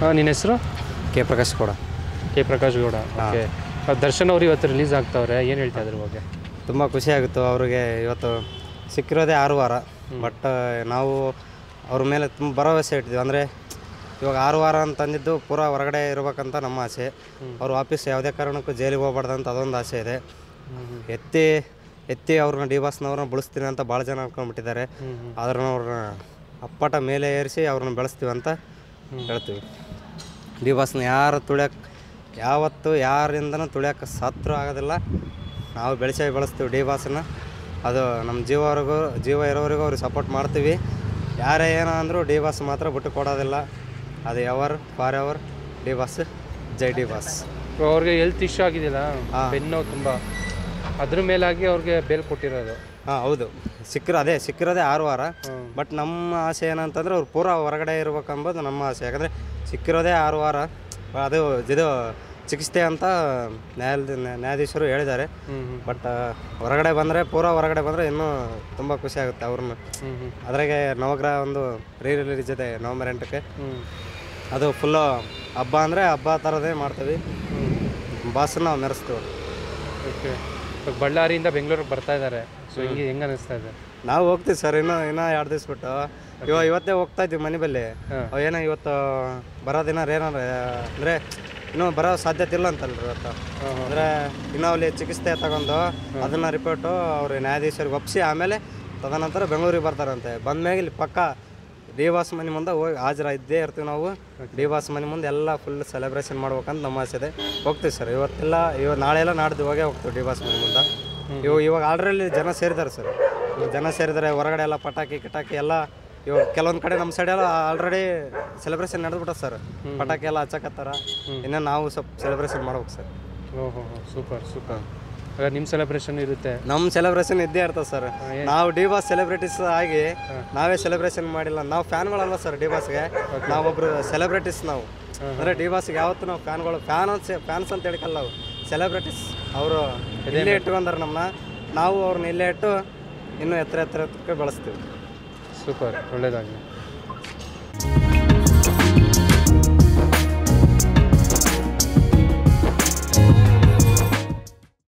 ಹಾಂ ನಿನ್ನ ಹೆಸರು ಕೆ ಪ್ರಕಾಶ್ ಕೂಡ ಕೆ ಪ್ರಕಾಶ್ ಗೌಡ ಓಕೆ ದರ್ಶನ್ ಅವರು ಇವತ್ತು ರಿಲೀಸ್ ಆಗ್ತಾವ್ರೆ ಏನು ಹೇಳ್ತಾ ಇದ್ರ ಬಗ್ಗೆ ತುಂಬ ಖುಷಿ ಆಗುತ್ತು ಅವ್ರಿಗೆ ಇವತ್ತು ಸಿಕ್ಕಿರೋದೇ ಆರು ವಾರ ಬಟ್ ನಾವು ಅವ್ರ ಮೇಲೆ ತುಂಬ ಭರವಸೆ ಇಟ್ಟಿದ್ವಿ ಅಂದರೆ ಇವಾಗ ಆರು ವಾರ ಅಂತಂದಿದ್ದು ಪೂರಾ ಹೊರಗಡೆ ಇರ್ಬೇಕಂತ ನಮ್ಮ ಆಸೆ ಅವ್ರು ವಾಪಸ್ ಯಾವುದೇ ಕಾರಣಕ್ಕೂ ಜೈಲಿಗೆ ಹೋಗ್ಬಾರ್ದು ಅಂತ ಅದೊಂದು ಆಸೆ ಇದೆ ಎತ್ತಿ ಎತ್ತಿ ಅವ್ರನ್ನ ಡಿ ಬಾಸ್ನವ್ರನ್ನ ಬೆಳೆಸ್ತೀನಿ ಅಂತ ಭಾಳ ಜನ ಅನ್ಕೊಂಡ್ಬಿಟ್ಟಿದ್ದಾರೆ ಆದ್ರೂ ಅವ್ರನ್ನ ಅಪ್ಪಟ ಮೇಲೆ ಏರಿಸಿ ಅವ್ರನ್ನ ಬೆಳೆಸ್ತೀವಿ ಅಂತ ಹೇಳ್ತೀವಿ ಡಿ ಬಾಸ್ನ ಯಾರು ತುಳಿಯಕ್ಕೆ ಯಾವತ್ತು ಯಾರಿಂದನೂ ತುಳಿಯೋಕೆ ಸತ್ರು ಆಗೋದಿಲ್ಲ ನಾವು ಬೆಳೆಸೇ ಬೆಳೆಸ್ತೀವಿ ಡಿ ಬಾಸನ್ನ ಅದು ನಮ್ಮ ಜೀವವರೆಗೂ ಜೀವ ಇರೋವರೆಗೂ ಅವ್ರಿಗೆ ಸಪೋರ್ಟ್ ಮಾಡ್ತೀವಿ ಯಾರೇ ಏನೋ ಅಂದರೂ ಡಿ ಬಾಸ್ ಮಾತ್ರ ಬಿಟ್ಟು ಕೊಡೋದಿಲ್ಲ ಅದು ever for ever D boss ಜೈ ಡಿ ಬಾಸ್ ಇವಾಗ ಅವ್ರಿಗೆ ಹೆಲ್ತ್ ಇಶ್ಯೂ ಆಗಿದೆಯಲ್ಲ ಬೆನ್ನು ತುಂಬ ಅದ್ರ ಮೇಲಾಗಿ ಅವ್ರಿಗೆ ಬೇಲ್ ಕೊಟ್ಟಿರೋದು ಹಾಂ ಹೌದು ಸಿಕ್ಕಿರೋ ಅದೇ ಸಿಕ್ಕಿರೋದೇ ಆರು ವಾರ ಬಟ್ ನಮ್ಮ ಆಸೆ ಏನಂತಂದ್ರೆ ಅವ್ರು ಪೂರಾ ಹೊರಗಡೆ ಇರ್ಬೇಕಂಬೋದು ನಮ್ಮ ಆಸೆ ಯಾಕಂದರೆ ಸಿಕ್ಕಿರೋದೇ ಆರು ವಾರ ಅದು ಇದು ಚಿಕಿತ್ಸೆ ಅಂತ ನ್ಯಾಯಾಲಯ ನ್ಯಾಯಾಧೀಶರು ಹೇಳಿದ್ದಾರೆ ಬಟ್ ಹೊರಗಡೆ ಬಂದರೆ ಪೂರಾ ಹೊರಗಡೆ ಬಂದರೆ ಇನ್ನೂ ತುಂಬ ಖುಷಿ ಆಗುತ್ತೆ ಅವ್ರನ್ನ ಹ್ಞೂ ಹ್ಞೂ ಅದ್ರಾಗೆ ನವಗ್ರಹ ಒಂದು ರೀ ರಿಲೀಸ್ ಇದೆ ನವಂಬರ್ ಎಂಟಕ್ಕೆ ಹ್ಞೂ ಅದು ಫುಲ್ಲು ಹಬ್ಬ ಅಂದರೆ ಹಬ್ಬ ಥರದೇ ಮಾಡ್ತೀವಿ ಬಾಸನ್ನ ನಾವು ಮೆರೆಸ್ತೀವಿ ಓಕೆ ಇವಾಗ ಬಳ್ಳಾರಿಯಿಂದ ಬೆಂಗಳೂರಿಗೆ ಬರ್ತಾ ಇದ್ದಾರೆ ಸೊ ಹಿಂಗೆ ಹೆಂಗೆ ಅನಿಸ್ತಾ ಇದೆ ನಾವು ಹೋಗ್ತೀವಿ ಸರ್ ಇನ್ನೂ ಇನ್ನೂ ಎರಡು ದಿವ್ಸ ಬಿಟ್ಟು ಇವಾಗ ಇವತ್ತೇ ಹೋಗ್ತಾ ಇದ್ವಿ ಮನೆ ಬಲ್ಲಿ ಅವ್ ಏನೋ ಇವತ್ತು ಬರೋ ದಿನ ಏನಾರ ಅಂದರೆ ಇನ್ನೂ ಬರೋ ಸಾಧ್ಯತೆ ಇಲ್ಲ ಅಂತಲ್ರಿ ಇವತ್ತು ಅಂದರೆ ಇನ್ನೂ ಅಲ್ಲಿ ಚಿಕಿತ್ಸೆ ತಗೊಂಡು ಅದನ್ನು ರಿಪೋರ್ಟು ಅವ್ರು ನ್ಯಾಯಾಧೀಶರಿಗೆ ಒಪ್ಪಿಸಿ ಆಮೇಲೆ ತದನಂತರ ಬೆಂಗಳೂರಿಗೆ ಬರ್ತಾರಂತೆ ಬಂದ್ಮ್ಯಾಗ ಇಲ್ಲಿ ಪಕ್ಕ ಡಿ ಬಾಸ್ ಮನೆ ಮುಂದೆ ಹೋಗಿ ಹಾಜರ ಇದ್ದೇ ಇರ್ತೀವಿ ನಾವು ಡಿ ಬಾಸ್ ಮನೆ ಮುಂದೆ ಎಲ್ಲ ಫುಲ್ ಸೆಲೆಬ್ರೇಷನ್ ಮಾಡ್ಬೇಕಂತ ನಮ್ಮ ಆಸೆ ಇದೆ ಹೋಗ್ತೀವಿ ಸರ್ ಇವತ್ತೆಲ್ಲ ಇವಾಗ ನಾಳೆ ಎಲ್ಲ ನಾಡ್ದು ಹೋಗೇ ಹೋಗ್ತೀವಿ ಡಿ ಬಾಸ್ ಮನೆ ಮುಂದೆ ಇವಾಗ ಇವಾಗ ಆಲ್ರೆಡಿ ಜನ ಸೇರಿದ್ದಾರೆ ಸರ್ ಇವಾಗ ಜನ ಸೇರಿದ್ದಾರೆ ಹೊರಗಡೆ ಎಲ್ಲ ಪಟಾಕಿ ಕಿಟಾಕಿ ಎಲ್ಲ ಇವಾಗ ಕೆಲವೊಂದು ಕಡೆ ನಮ್ಮ ಸೈಡ್ ಎಲ್ಲ ಆಲ್ರೆಡಿ ಸೆಲೆಬ್ರೇಷನ್ ನಡೆದ್ಬಿಟ್ಟ ಸರ್ ಪಟಾಕಿ ಎಲ್ಲ ಹಚ್ಚಕತ್ತಾರ ಇನ್ನು ನಾವು ಸ್ವಲ್ಪ ಸೆಲೆಬ್ರೇಷನ್ ಮಾಡ್ಬೇಕು ಸರ್ ಓಹೋ ಸೂಪರ್ ಸೂಪರ್ ಇವಾಗ ನಿಮ್ಮ ಸೆಲೆಬ್ರೇಷನ್ ಇರುತ್ತೆ ನಮ್ಮ ಸೆಲೆಬ್ರೇಷನ್ ಇದ್ದೇ ಇರ್ತದೆ ಸರ್ ನಾವು ಡಿ ಬಾಸ್ ಸೆಲೆಬ್ರಿಟೀಸ್ ಆಗಿ ನಾವೇ ಸೆಲೆಬ್ರೇಷನ್ ಮಾಡಿಲ್ಲ ನಾವು ಫ್ಯಾನ್ಗಳಲ್ಲ ಸರ್ ಡಿ ಬಾಸ್ಗೆ ನಾವೊಬ್ರು ಸೆಲೆಬ್ರಿಟೀಸ್ ನಾವು ಅಂದರೆ ಡಿ ಬಾಸ್ಗೆ ಯಾವತ್ತು ನಾವು ಫ್ಯಾನ್ಗಳು ಫ್ಯಾನ್ ಅಂತ ಫ್ಯಾನ್ಸ್ ಅಂತ ಹೇಳ್ಕಲ್ಲ ನಾವು ಸೆಲೆಬ್ರಿಟೀಸ್ ಅವರು ಇಲ್ಲೇ ಇಟ್ಕೊಂಡಾರೆ ನಮ್ಮನ್ನ ನಾವು ಅವ್ರನ್ನ ಇಲ್ಲೇ ಇಟ್ಟು ಇನ್ನೂ ಎತ್ತರ ಎತ್ತರ ಎತ್ತರಕ್ಕೆ ಬೆಳೆಸ್ತೀವಿ ಸೂಪರ್ ಒಳ್ಳೇದಾಗಲಿ